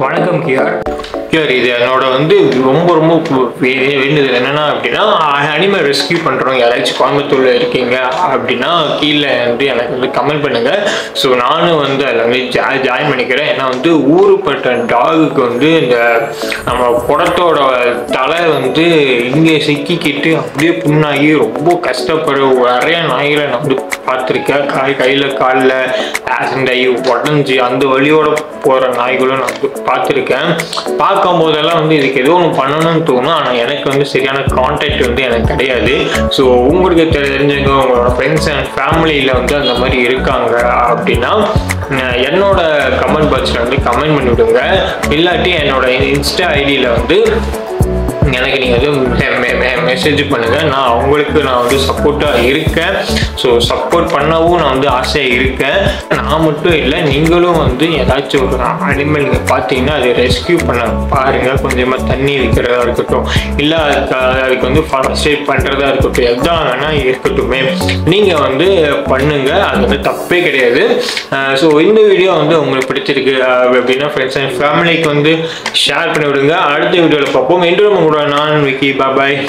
வணக்கம் Kyarr Kyarr இது என்னோட வந்து ரொம்ப ரொம்ப வே- வேண்டுதல் என்னன்னா அப்படின்னா அனிமல் ரெஸ்கியூ பண்ணுறோம் யாராச்சும் கோயம்புத்தூர்ல இருக்கீங்க அப்படின்னா கீழே வந்து எனக்கு வந்து கமெண்ட் பண்ணுங்க ஸோ நானும் வந்து அதில் வந்து ஜா ஜாயின் பண்ணிக்கிறேன் ஏன்னா வந்து ஊருப்பட்ட டாகுக்கு வந்து இந்த நம்ம குடத்தோட தலை வந்து இங்கே சிக்கிக்கிட்டு அப்படியே புண்ணாகி ரொம்ப கஷ்டப்படுற நிறைய நாய்களை நான் வந்து பார்த்துருக்கேன் காய் கையில் காலில் ஆக்சிடென்ட் ஆகி உடஞ்சி அந்த வழியோட போகிற நாய்களும் நான் வந்து பார்த்துருக்கேன் பார்க்கும் போதெல்லாம் வந்து இதுக்கு ஏதோ ஒன்று பண்ணணும்னு தோணும் ஆனால் எனக்கு வந்து சரியான கான்டாக்ட் வந்து எனக்கு கிடையாது ஸோ உங்களுக்கு தெரிஞ்சவங்க உங்களோட ஃப்ரெண்ட்ஸ் அண்ட் ஃபேமிலியில் வந்து அந்த மாதிரி இருக்காங்க அப்படின்னா அஹ் என்னோட கமெண்ட் பாக்ஸில் வந்து கமெண்ட் பண்ணி விடுங்க இல்லாட்டி என்னோட இன்ஸ்டா ஐடியில் வந்து எனக்கு நீங்கள் வந்து மெசேஜ் பண்ணுங்கள் நான் அவங்களுக்கு நான் வந்து சப்போர்ட்டாக இருக்கேன் ஸோ சப்போர்ட் பண்ணவும் நான் வந்து ஆசையாக இருக்கேன் நான் மட்டும் இல்லை நீங்களும் வந்து ஏதாச்சும் ஒரு அனிமல் நீங்கள் பார்த்தீங்கன்னா அதை ரெஸ்கியூ பண்ண பாருங்கள் கொஞ்சமாக தண்ணி வைக்கிறதா இருக்கட்டும் இல்லை அதுக்கு அதுக்கு வந்து ஃபர்ஸ்ட் எய்ட் பண்ணுறதா இருக்கட்டும் எதா வேணால் இருக்கட்டுமே நீங்கள் வந்து பண்ணுங்கள் அது வந்து தப்பே கிடையாது ஸோ இந்த வீடியோ வந்து உங்களுக்கு பிடிச்சிருக்கு அஹ் அப்படின்னா ஃப்ரெண்ட்ஸ் அண்ட் ஃபேமிலிக்கு வந்து ஷேர் பண்ணி விடுங்க அடுத்த வீடியோவில் பார்ப்போம் இன்று உங்களோட நான் விக்கி பாபாய்